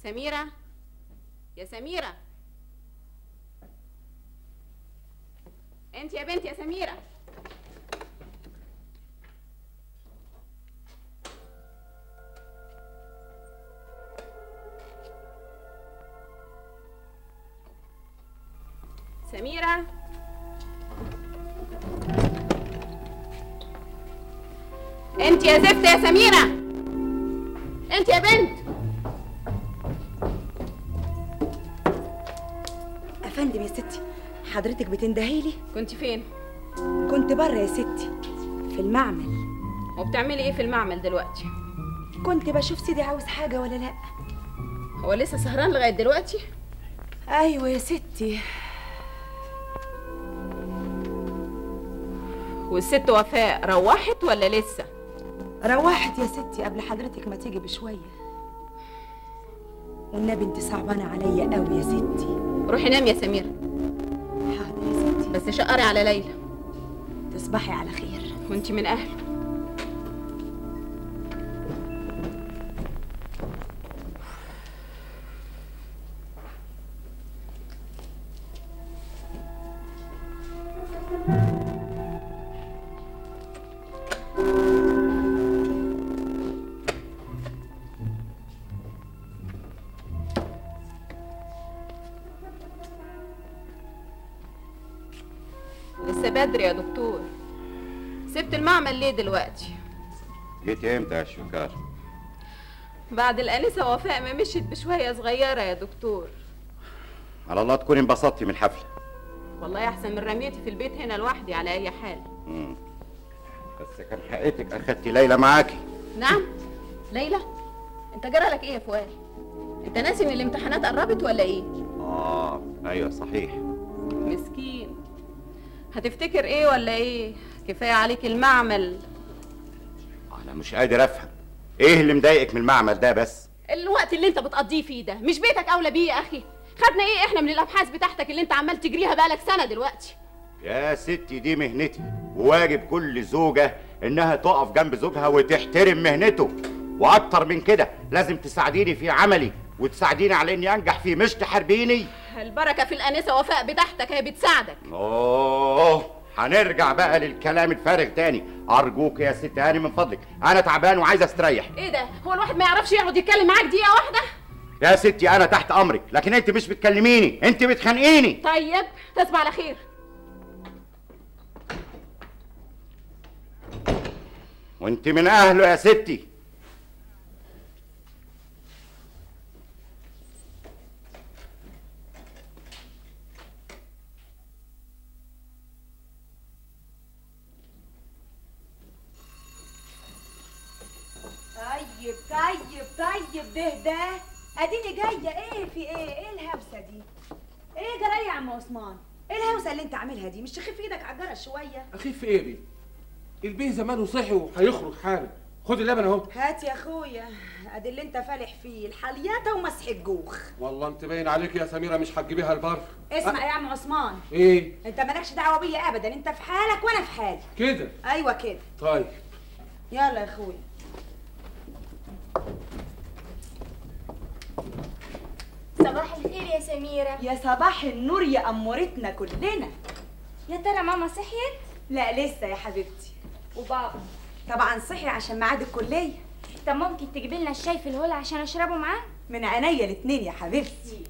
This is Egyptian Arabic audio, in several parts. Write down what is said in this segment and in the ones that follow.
سميرة يا سميرة انت يا بنت يا سميرة سميرة انت يا زفت يا سميرة انت يا بنت افندم يا ستي حضرتك بتندهيلي كنت فين كنت بره يا ستي في المعمل وبتعملي ايه في المعمل دلوقتي كنت بشوف سيدي عاوز حاجه ولا لا هو لسه سهران لغايه دلوقتي ايوه يا ستي والست وفاء روحت ولا لسه روحت يا ستي قبل حضرتك ما تيجي بشويه والنبي انت صعبانه عليا قوي يا ستي روحي نام يا سميرة حاضر يا ستي بس شقري على ليلى تصبحي على خير وانت من اهله لسه بدري يا دكتور سبت المعمل ليه دلوقتي جيت امتى يا شوكار بعد الانسه وفاء ما مشيت بشويه صغيره يا دكتور على الله تكوني انبسطتي من الحفله والله احسن من رميتي في البيت هنا لوحدي على اي حال مم. بس كان حقيقتك اخدتي ليلى معاكي نعم ليلى انت جرى لك ايه يا فؤاد انت ناسي ان الامتحانات قربت ولا ايه اه ايوه صحيح مسكين هتفتكر ايه ولا ايه كفايه عليك المعمل انا مش قادر افهم ايه اللي مضايقك من المعمل ده بس الوقت اللي انت بتقضيه فيه ده مش بيتك اولى بيه يا اخي خدنا ايه احنا من الابحاث بتاعتك اللي انت عمال تجريها بقالك سنه دلوقتي يا ستي دي مهنتي وواجب كل زوجة انها تقف جنب زوجها وتحترم مهنته واكتر من كده لازم تساعديني في عملي وتساعديني على اني انجح فيه مش تحاربيني البركه في الانسه وفاء بتاعتك هي بتساعدك اوه هنرجع بقى للكلام الفارغ تاني ارجوك يا ست هاني من فضلك انا تعبان وعايز استريح ايه ده هو الواحد ما يعرفش يقعد يتكلم معاك دقيقه واحده يا ستي انا تحت امرك لكن انت مش بتكلميني انت بتخانقيني طيب تصبح على خير وانت من اهله يا ستي طيب طيب طيب ده ده اديني جايه ايه في ايه ايه الهوسه دي ايه جرايه يا عم عثمان ايه الهوسه اللي انت عاملها دي مش تخف ايدك على الجرس شويه اخف ايه بيه البيه زمانه صحي وهيخرج حالا خد اللبن اهو هات يا اخويا ادي اللي انت فالح فيه الحلياته ومسح الجوخ والله انت باين عليك يا سميره مش هتجيبيها البر اسمع يا عم عثمان ايه انت مالكش دعوه بيا ابدا انت في حالك وانا في حالي كده ايوه كده طيب يلا يا اخويا صباح الخير يا سميرة يا صباح النور يا امورتنا كلنا يا ترى ماما صحيت؟ لا لسه يا حبيبتي وبابا طبعا صحي عشان ميعاد الكليه طب ممكن تجيب لنا الشاي في الهول عشان اشربه معاه؟ من عينيا الاتنين يا حبيبتي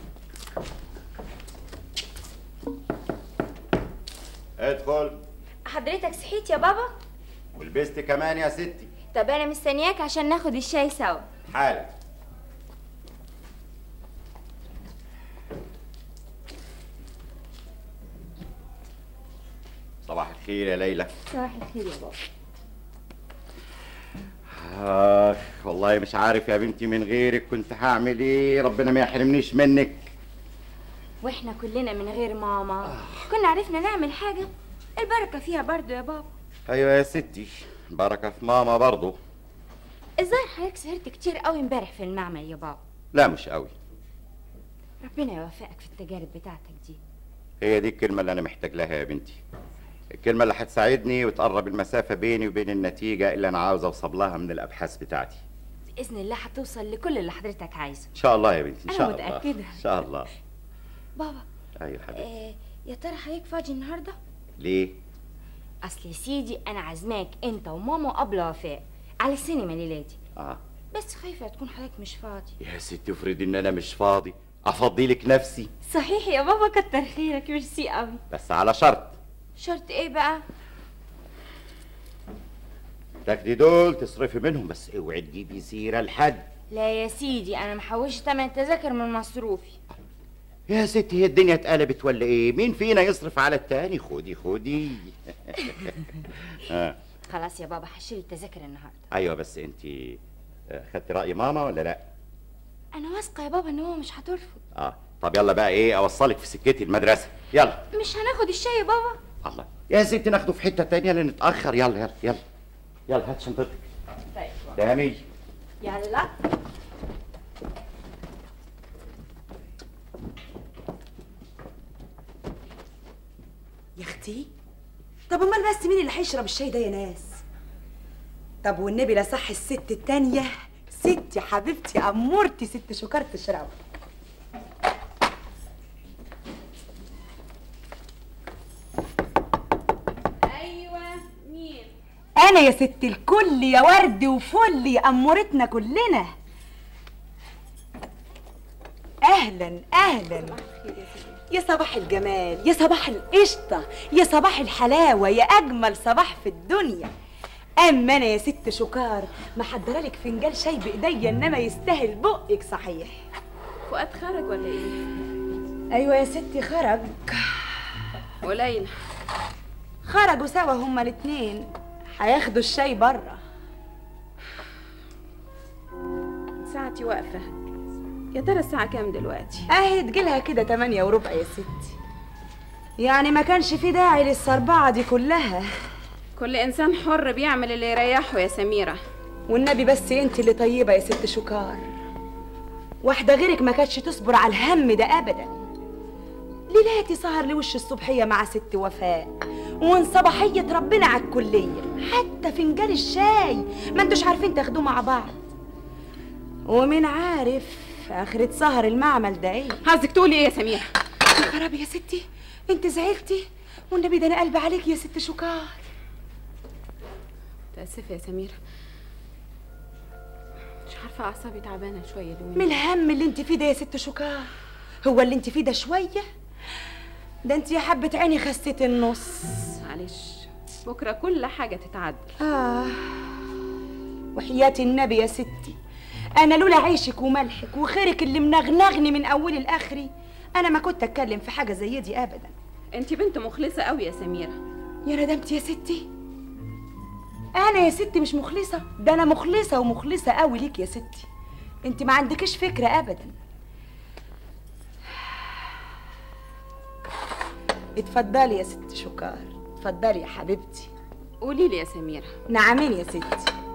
ادخل حضرتك صحيت يا بابا؟ ولبست كمان يا ستي طب انا مستنياك عشان ناخد الشاي سوا حالا صباح الخير يا ليلى صباح الخير يا بابا آه والله مش عارف يا بنتي من غيرك كنت هعمل ايه ربنا ما يحرمنيش منك واحنا كلنا من غير ماما كنا عرفنا نعمل حاجة البركة فيها برضو يا بابا ايوه يا ستي بركه في ماما برضو الظاهر حضرتك سهرت كتير قوي امبارح في المعمل يا بابا لا مش قوي ربنا يوفقك في التجارب بتاعتك دي هي دي الكلمه اللي انا محتاج لها يا بنتي الكلمه اللي هتساعدني وتقرب المسافه بيني وبين النتيجه اللي انا عاوز اوصل لها من الابحاث بتاعتي باذن الله هتوصل لكل اللي حضرتك عايزه ان شاء الله يا بنتي ان أنا شاء الله متأكدة. ان شاء الله بابا ايوه حبيبتي آه يا ترى حضرتك فاضي النهارده ليه اصل يا سيدي انا عازماك انت وماما وابله وفاء على السينما ليلادي اه بس خايفه تكون حضرتك مش فاضي يا ستي افرضي ان انا مش فاضي افضي لك نفسي صحيح يا بابا كتر خيرك ميرسي قوي بس على شرط شرط ايه بقى تاخدي دول تصرفي منهم بس اوعي تجيبي سيره لحد لا يا سيدي انا محوش تمن تذاكر من مصروفي يا ستي هي الدنيا اتقلبت ولا ايه مين فينا يصرف على التاني خدي خدي آه. خلاص يا بابا هشيل التذاكر النهارده ايوه بس انت خدتي راي ماما ولا لا انا واثقه يا بابا ان هو مش هترفض اه طب يلا بقى ايه اوصلك في سكتي المدرسه يلا مش هناخد الشاي يا بابا الله يا ستي ناخده في حته تانية لان نتاخر يلا يلا يلا يلا هات شنطتك طيب تاني يلا يا اختي طب امال بس مين اللي هيشرب الشاي ده يا ناس طب والنبي لا صح الست التانية ستي حبيبتي امورتي ست شكر تشرب ايوه مين انا يا ست الكل يا ورد وفل يا امورتنا كلنا اهلا اهلا يا صباح الجمال يا صباح القشطه يا صباح الحلاوه يا اجمل صباح في الدنيا اما انا يا ست شكار محضره لك فنجان شاي بايديا انما يستاهل بقك صحيح فؤاد خرج ولا ايه ايوه يا ستي خرج وليلى خرجوا سوا هما الاتنين هياخدوا الشاي بره ساعتي واقفه يا ترى الساعه كام دلوقتي اهي تجيلها كده تمانية وربع يا ستي يعني ما كانش في داعي للسربعة دي كلها كل انسان حر بيعمل اللي يريحه يا سميره والنبي بس انت اللي طيبة يا ست شكار واحدة غيرك ما كانتش تصبر على الهم ده ابدا ليلاتي سهر لوش الصبحية مع ست وفاء ومن صباحية ربنا على الكلية حتى فنجان الشاي ما انتوش عارفين تاخدوه مع بعض ومين عارف آخرة سهر المعمل ده ايه عايزك تقولي ايه يا سميره يا خرابي يا ستي انت زعلتي والنبي ده انا قلبي عليك يا ست شكار متاسفه يا سميره مش عارفه اعصابي تعبانه شويه اليومين من الهم اللي انت فيه ده يا ست شكار هو اللي انت فيه ده شويه ده انت يا حبه عيني خسيتي النص معلش بكره كل حاجه تتعدل آه وحياة النبي يا ستي أنا لولا عيشك وملحك وخيرك اللي منغنغني من أولي لآخري أنا ما كنت أتكلم في حاجة زي دي أبدا انت بنت مخلصه قوي يا سميره يا ندمت يا ستي أنا يا ستي مش مخلصة ده أنا مخلصة ومخلصة قوي ليك يا ستي أنت ما عندكش فكرة أبدا اتفضلي يا ست شكار اتفضلي يا حبيبتي قولي لي يا سميره نعمين يا ستي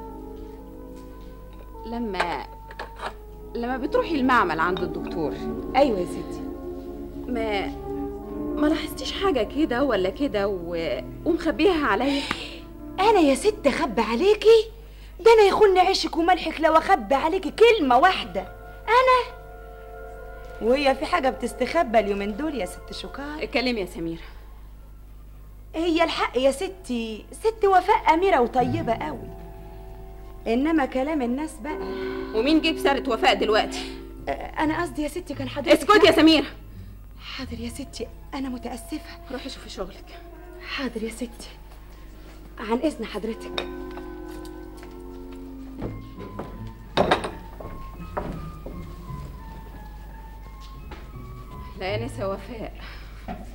لما لما بتروحي المعمل عند الدكتور أيوة يا ستي ما ما لاحظتيش حاجه كده ولا كده و... ومخبيها عليا انا يا ست اخبي عليكي ده انا يخن عيشك وملحك لو اخبي عليكي كلمه واحده انا وهي في حاجه بتستخبى اليومين دول يا ست شكار اتكلمي يا سميره هي الحق يا ستي ست وفاء اميره وطيبه قوي انما كلام الناس بقى ومين جيب سيره وفاء دلوقتي أ- انا قصدي يا ستي كان حضرتك اسكتي يا سميره حاضر يا ستي انا متاسفه روحي شوفي شغلك حاضر يا ستي عن اذن حضرتك لا يا نسا وفاء